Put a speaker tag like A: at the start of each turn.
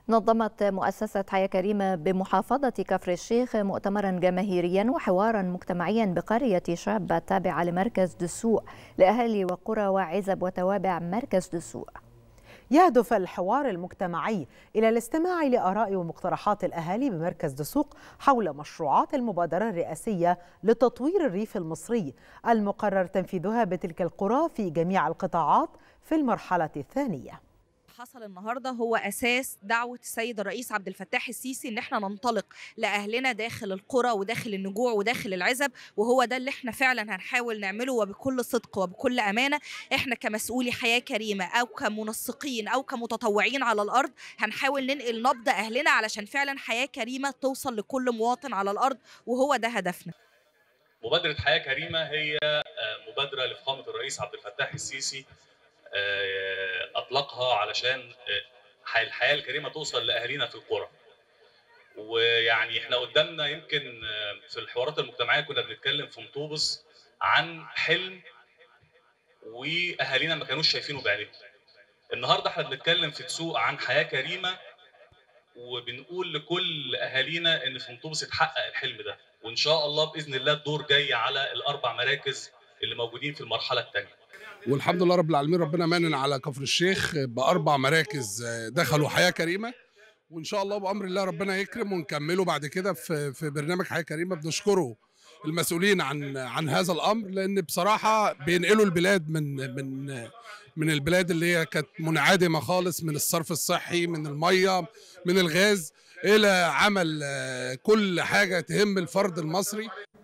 A: نظمت مؤسسة حياة كريمة بمحافظة كفر الشيخ مؤتمرا جماهيريا وحوارا مجتمعيا بقرية شابة التابعة لمركز دسوق لأهالي وقرى وعزب وتوابع مركز دسوق
B: يهدف الحوار المجتمعي إلى الاستماع لآراء ومقترحات الأهالي بمركز دسوق حول مشروعات المبادرة الرئاسية لتطوير الريف المصري المقرر تنفيذها بتلك القرى في جميع القطاعات في المرحلة الثانية
C: حصل النهارده هو اساس دعوه السيد الرئيس عبد الفتاح السيسي ان احنا ننطلق لاهلنا داخل القرى وداخل النجوع وداخل العزب وهو ده اللي احنا فعلا هنحاول نعمله وبكل صدق وبكل امانه احنا كمسؤولي حياه كريمه او كمنسقين او كمتطوعين على الارض هنحاول ننقل نبض اهلنا علشان فعلا حياه كريمه توصل لكل مواطن على الارض وهو ده هدفنا
D: مبادرة حياة كريمة هي مبادرة لفخامة الرئيس عبد الفتاح السيسي اطلقها علشان الحياه الكريمه توصل لاهالينا في القرى ويعني احنا قدامنا يمكن في الحوارات المجتمعيه كنا بنتكلم في مطوبس عن حلم واهالينا ما كانوش شايفينه بعينيهم النهارده احنا بنتكلم في تسوق عن حياه كريمه وبنقول لكل اهالينا ان في مطوبس اتحقق الحلم ده وان شاء الله باذن الله الدور جاي على الاربع مراكز اللي موجودين في المرحله الثانيه
E: والحمد لله رب العالمين ربنا مانن على كفر الشيخ باربع مراكز دخلوا حياه كريمه وان شاء الله بامر الله ربنا يكرم ونكمله بعد كده في في برنامج حياه كريمه بنشكره المسؤولين عن عن هذا الامر لان بصراحه بينقلوا البلاد من من من البلاد اللي هي كانت منعدمه خالص من الصرف الصحي من الميه من الغاز الى عمل كل حاجه تهم الفرد المصري